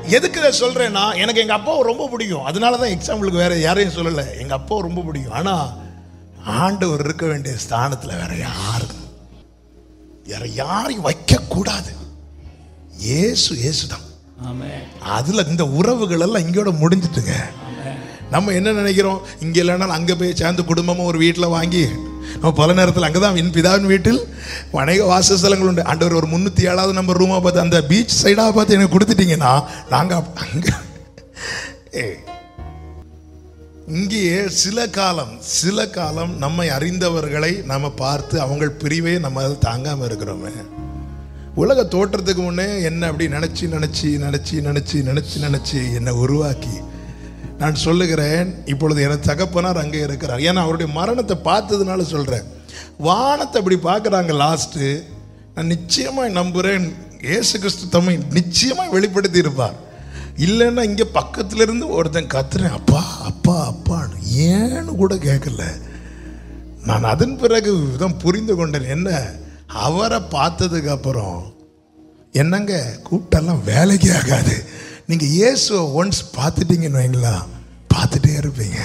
எதுக்கு இதை சொல்றேன்னா எனக்கு எங்க அப்பாவை ரொம்ப பிடிக்கும் அதனால தான் எக்ஸாம்பிளுக்கு வேற யாரையும் சொல்லலை எங்க அப்பாவை ரொம்ப பிடிக்கும் ஆனா ஆண்டவர் இருக்க வேண்டிய ஸ்தானத்துல வேற யாரும் வேற யாரையும் வைக்க கூடாது இயேசு இயேசு தான் ஆமென் அதுல இந்த உறவுகள் எல்லாம் இங்கோட முடிஞ்சிட்டுங்க நம்ம என்ன நினைக்கிறோம் இங்க இல்லைன்னா அங்க போய் சேர்ந்து குடும்பமா ஒரு வீட்டில் வாங்கி நம்ம பல நேரத்தில் அங்கே தான் என் பிதாவின் வீட்டில் அநேக வாசஸ்தலங்கள் உண்டு ஆண்டவர் ஒரு முந்நூற்றி ஏழாவது நம்பர் ரூமாக பார்த்து அந்த பீச் சைடாக பார்த்து எனக்கு கொடுத்துட்டீங்கன்னா நாங்கள் அங்கே ஏய் இங்கேயே சில காலம் சில காலம் நம்மை அறிந்தவர்களை நம்ம பார்த்து அவங்க பிரிவே நம்ம தாங்காம இருக்கிறோமே உலக தோற்றத்துக்கு முன்னே என்ன அப்படி நினைச்சு நினைச்சு நினைச்சு நினைச்சு நினைச்சு நினைச்சு என்னை உருவாக்கி நான் சொல்லுகிறேன் இப்பொழுது எனக்கு தகப்பனார் அங்கே இருக்கிறார் ஏன்னா அவருடைய மரணத்தை பார்த்ததுனால சொல்றேன் வானத்தை அப்படி பார்க்குறாங்க லாஸ்ட்டு நான் நிச்சயமாக நம்புகிறேன் இயேசு கிறிஸ்து தம்மை நிச்சயமாக வெளிப்படுத்தி இருப்பார் இல்லைன்னா இங்கே பக்கத்துல இருந்து ஒருத்தன் கத்துறேன் அப்பா அப்பா அப்பான்னு ஏன்னு கூட கேட்கல நான் அதன் பிறகு தான் புரிந்து கொண்டேன் என்ன அவரை பார்த்ததுக்கு அப்புறம் என்னங்க கூப்பிட்டெல்லாம் வேலைக்கு ஆகாது நீங்க இயேசுவை ஒன்ஸ் பார்த்துட்டீங்கன்னு வைங்களா பார்த்துட்டே இருப்பீங்க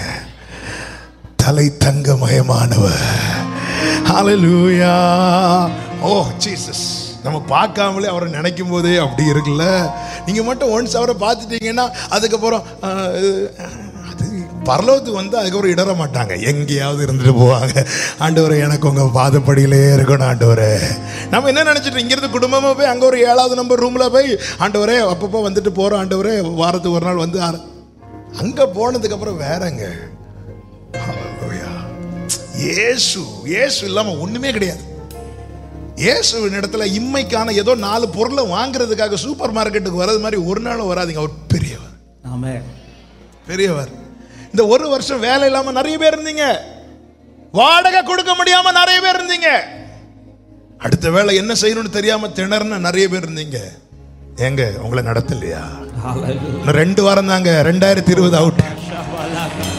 தலை தங்கமயமானவர் ஹalleluya ஓ ஜீசஸ் நம்ம பார்க்காமலே அவரை நினைக்கும் போதே அப்படி இருக்குல்ல நீங்க மட்டும் ஒன்ஸ் அவரை பார்த்துட்டீங்கன்னா அதுக்கப்புறம் ஆஹ், அது பரலோகத்துக்கு வந்து அதுக்கப்புறம் இடற மாட்டாங்க எங்கேயாவது இருந்துட்டு போவாங்க ஆண்டவரே எனக்கு உங்க பாதப்படியிலே இருக்கணும் ஆண்டவரே நம்ம என்ன நினைச்சிட்டு இங்கிருந்து குடும்பமா போய் அங்க ஒரு ஏழாவது நம்பர் ரூம்ல போய் ஆண்டவரே அப்பப்போ வந்துட்டு போறோம் ஆண்டவரே வாரத்துக்கு ஒரு நாள் வந்து ஆர- அங்க போனதுக்கு அப்புறம் வேறங்க Hallelujah. இயேசு இயேசு இல்லாம ஒண்ணுமே கிடையாது இயேசுவின் இடத்துல இம்மைக்கான ஏதோ நாலு பொருளை வாங்குறதுக்காக சூப்பர் மார்க்கெட்டுக்கு வர்றது மாதிரி ஒரு நாளும் வராதீங்க அவர் பெரியவர் ஆமென் பெரியவர் இந்த ஒரு வருஷம் வேலை இல்லாம நிறைய பேர் இருந்தீங்க வாடகை கொடுக்க முடியாம நிறைய பேர் இருந்தீங்க அடுத்த வேலை என்ன செய்யணும்னு தெரியாம திணறுன நிறைய பேர் இருந்தீங்க ஏங்க உங்களை நடத்தலையா ஹalleluya இன்னும் ரெண்டு வாரம் தாங்க ரெண்டாயிரத்தி இருபது அவுட் ஷபலக